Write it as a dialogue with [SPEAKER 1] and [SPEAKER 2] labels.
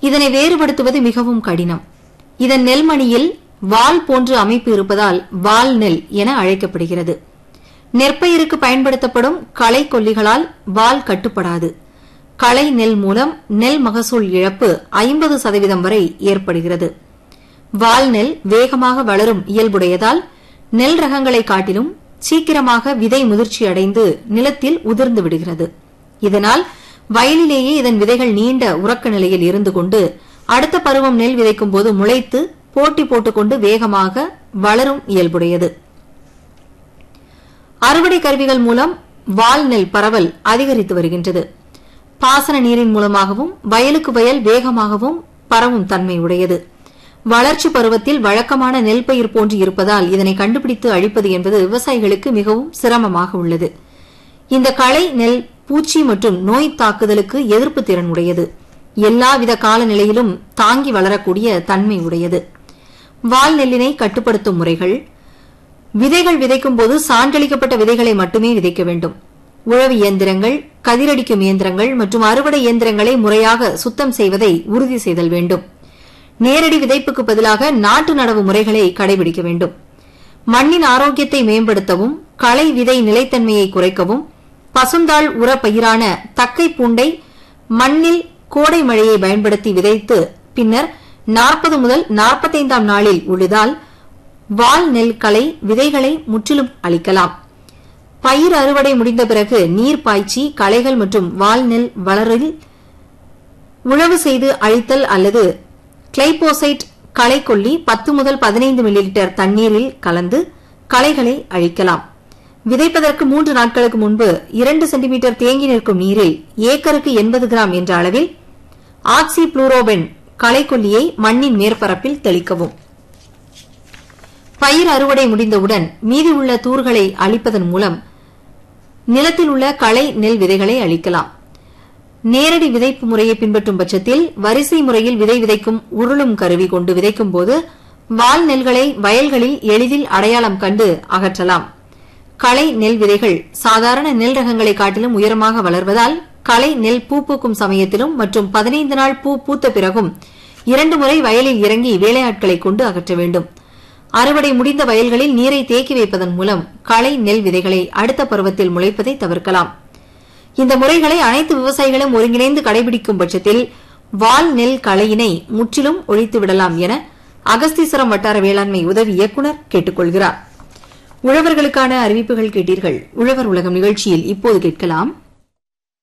[SPEAKER 1] இதனை வேறுபடுத்துவது மிகவும் கடினம் இதன் நெல்மணியில் வால் போன்ற அமைப்பு இருப்பதால் வால் நெல் என அழைக்கப்படுகிறது நெற்பயிருக்கு பயன்படுத்தப்படும் களை கொல்லிகளால் வால் கட்டுப்படாது களை நெல் மூலம் நெல் மகசூல் இழப்பு ஐம்பது சதவீதம் வரை ஏற்படுகிறது வால் நெல் வேகமாக வளரும் இயல்புடையதால் நெல் ரகங்களை காட்டிலும் சீக்கிரமாக விதை முதிர்ச்சி அடைந்து நிலத்தில் உதிர்ந்து விடுகிறது இதனால் வயலிலேயே இதன் விதைகள் நீண்ட உறக்க நிலையில் இருந்து கொண்டு அடுத்த பருவம் நெல் விதைக்கும் போது முளைத்து போட்டி போட்டுக்கொண்டு வேகமாக வளரும் இயல்புடையது அறுவடை கருவிகள் மூலம் வால் நெல் பரவல் அதிகரித்து வருகின்றது பாசன நீரின் மூலமாகவும் வயலுக்கு வயல் வேகமாகவும் பரவும் தன்மை உடையது வளர்ச்சி பருவத்தில் வழக்கமான நெல் பயிர் போன்று இருப்பதால் இதனை கண்டுபிடித்து அழிப்பது என்பது விவசாயிகளுக்கு மிகவும் சிரமமாக உள்ளது இந்த களை நெல் பூச்சி மற்றும் நோய் தாக்குதலுக்கு எதிர்ப்பு திறன் உடையது எல்லாவித காலநிலையிலும் தாங்கி வளரக்கூடிய தன்மை உடையது வால் நெல்லினை கட்டுப்படுத்தும் முறைகள் விதைகள் விதைக்கும் போது சான்றளிக்கப்பட்ட விதைகளை மட்டுமே விதைக்க வேண்டும் உழவு இயந்திரங்கள் கதிரடிக்கும் இயந்திரங்கள் மற்றும் அறுவடை இயந்திரங்களை முறையாக சுத்தம் செய்வதை உறுதி செய்தல் வேண்டும் நேரடி விதைப்புக்கு பதிலாக நாட்டு நடவு முறைகளை கடைபிடிக்க வேண்டும் மண்ணின் ஆரோக்கியத்தை மேம்படுத்தவும் களை விதை நிலைத்தன்மையை குறைக்கவும் பசுந்தாள் உர பயிரான தக்கை பூண்டை மண்ணில் கோடை மழையை பயன்படுத்தி விதைத்து பின்னர் நாற்பது முதல் நாற்பத்தைந்தாம் நாளில் உழுதால் வால் நெல் களை விதைகளை முற்றிலும் அளிக்கலாம் பயிர் அறுவடை முடிந்த பிறகு நீர் பாய்ச்சி களைகள் மற்றும் வால் நெல் வளரில் உழவு செய்து அழித்தல் அல்லது கிளைபோசைட் களைக்கொல்லி பத்து முதல் பதினைந்து மில்லி லிட்டர் தண்ணீரில் கலந்து களைகளை அழிக்கலாம் விதைப்பதற்கு மூன்று நாட்களுக்கு முன்பு இரண்டு சென்டிமீட்டர் தேங்கி நிற்கும் நீரில் ஏக்கருக்கு எண்பது கிராம் என்ற அளவில் ஆக்சி புளூரோபென் களைக்கொல்லியை மண்ணின் மேற்பரப்பில் தெளிக்கவும் பயிர் அறுவடை முடிந்தவுடன் மீதி உள்ள தூர்களை அழிப்பதன் மூலம் நிலத்தில் உள்ள களை நெல் விதைகளை அழிக்கலாம் நேரடி விதைப்பு முறையை பின்பற்றும் பட்சத்தில் வரிசை முறையில் விதை விதைக்கும் உருளும் கருவி கொண்டு விதைக்கும் போது வால் நெல்களை வயல்களில் எளிதில் அடையாளம் கண்டு அகற்றலாம் களை நெல் விதைகள் சாதாரண நெல் ரகங்களை காட்டிலும் உயரமாக வளர்வதால் களை நெல் பூ பூக்கும் சமயத்திலும் மற்றும் பதினைந்து நாள் பூ பூத்த பிறகும் இரண்டு முறை வயலில் இறங்கி வேலையாட்களை கொண்டு அகற்ற வேண்டும் அறுவடை முடிந்த வயல்களில் நீரை தேக்கி வைப்பதன் மூலம் களை நெல் விதைகளை அடுத்த பருவத்தில் முளைப்பதை தவிர்க்கலாம் இந்த முறைகளை அனைத்து விவசாயிகளும் ஒருங்கிணைந்து கடைபிடிக்கும் பட்சத்தில் வால் நெல் களையினை முற்றிலும் ஒழித்து விடலாம் என அகஸ்தீஸ்வரம் வட்டார வேளாண்மை உதவி இயக்குநர் கேட்டுக் கொள்கிறார் உழவர்களுக்கான அறிவிப்புகள் கேட்டீர்கள் உழவர் உலகம் நிகழ்ச்சியில் இப்போது கேட்கலாம்